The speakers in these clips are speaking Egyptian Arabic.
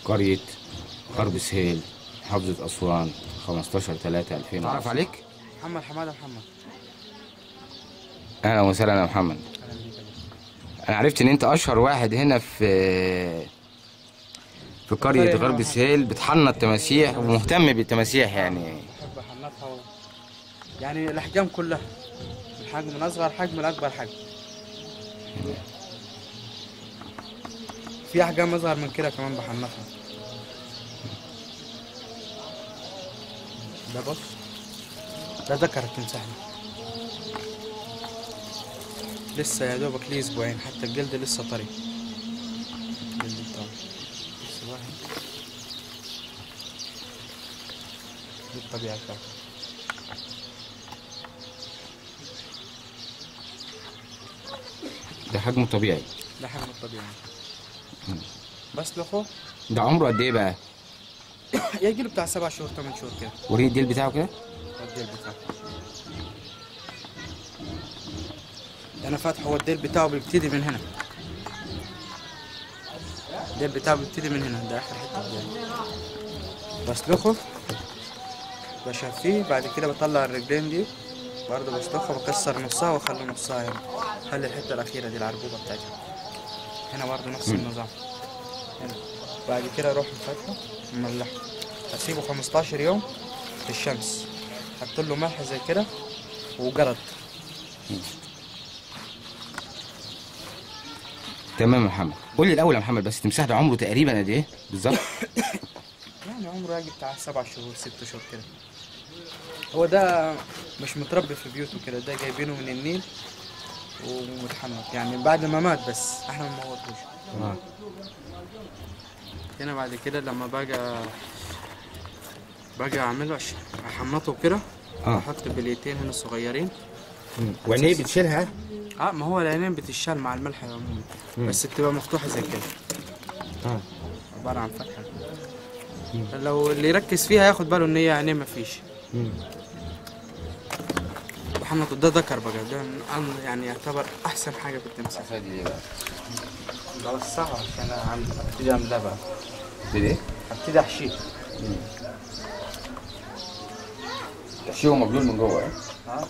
قرية غرب سهيل محافظة أسوان 15 3 2000 تعرف عليك؟ محمد حماده محمد أهلا وسهلا يا محمد اهلا بيك يا باشا. أنا عرفت إن أنت أشهر واحد هنا في في قرية قرية غرب هنا. سهيل بتحنط تماسيح ومهتم بالتماسيح يعني بحب احنطها و... يعني الاحجام كلها الحجم من اصغر حجم لاكبر حجم في احجام اصغر من كده كمان بحنطها ده بص ده ذكر التمساح ده. لسه يا دوبك ليه اسبوعين حتى الجلد لسه طري الجلد بتاعه لسه واحد دي الطبيعة بتاعته ده حجمه طبيعي ده حجم الطبيعي بس لاخوه ده عمره قد إيه بقى؟ يجي له بتاع سبع شهور ثمان شهور كده وريه الديل بتاعه كده؟ الديل بتاعه ده انا فاتحه هو الديل بتاعه بيبتدي من هنا الديل بتاعه بيبتدي من هنا ده اخر حته في الديل بسلخه بشفيه بعد كده بطلع الرجلين دي برضه بسلخه بكسر نصها واخلي نصها هنا خلي الحته الاخيره دي العربوبه بتاعتها هنا برضه نفس النظام هنا بعد كده اروح فاتحه مملحه اسيبه 15 يوم في الشمس حط له ملح زي كده وجرد تمام يا محمد قول لي الأول يا محمد بس التمساح ده عمره تقريبا قد إيه بالظبط؟ يعني عمره يجي بتاع سبع شهور ست شهور كده هو ده مش متربي في بيوته كده ده جايبينه من النيل ومتحنط يعني بعد ما مات بس احنا ما موتوش آه. هنا بعد كده لما باجي باجي اعمله عشان احمطه كده آه. احط بليتين هنا صغيرين وعينيه بتشيلها؟ اه ما هو العينين بتشال مع الملح عموما بس بتبقى مفتوحه زي كده آه. عباره عن فتحه لو اللي يركز فيها ياخد باله ان هي عينيه مفيش وحنطه ده ذكر بقى ده أن- يعني يعتبر احسن حاجه في التمساح فادي ليه بقى؟ بوسعه عشان اعمل ابتدي اعملها بقى ليه؟ ابتدي احشيه تحشيه مبلول من جوه اه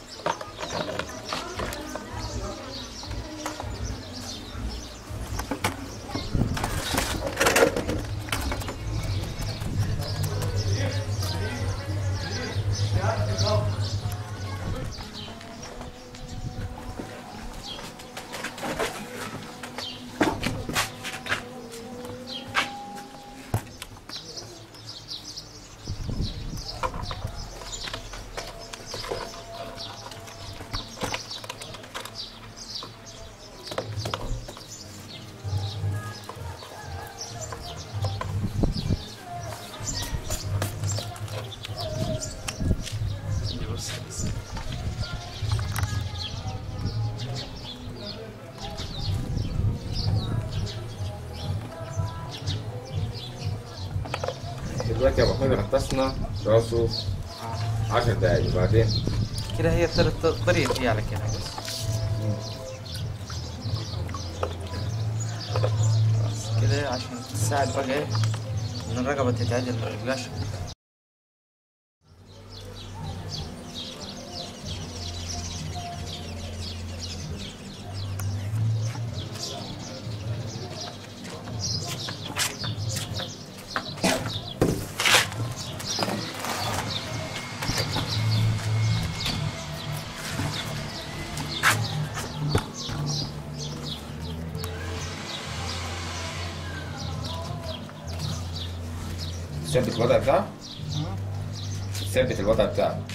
دي بص بس دلوقتي يا ابو حميد غطسنا راسه 10 دقايق وبعدين كده هي ابتدت طريت فيها على كده بس بس كده عشان تساعد بقى ايه ان الرقبه تتعدل ما يبقاش ثبت الوضع بتاعه ثبت الوضع بتاعه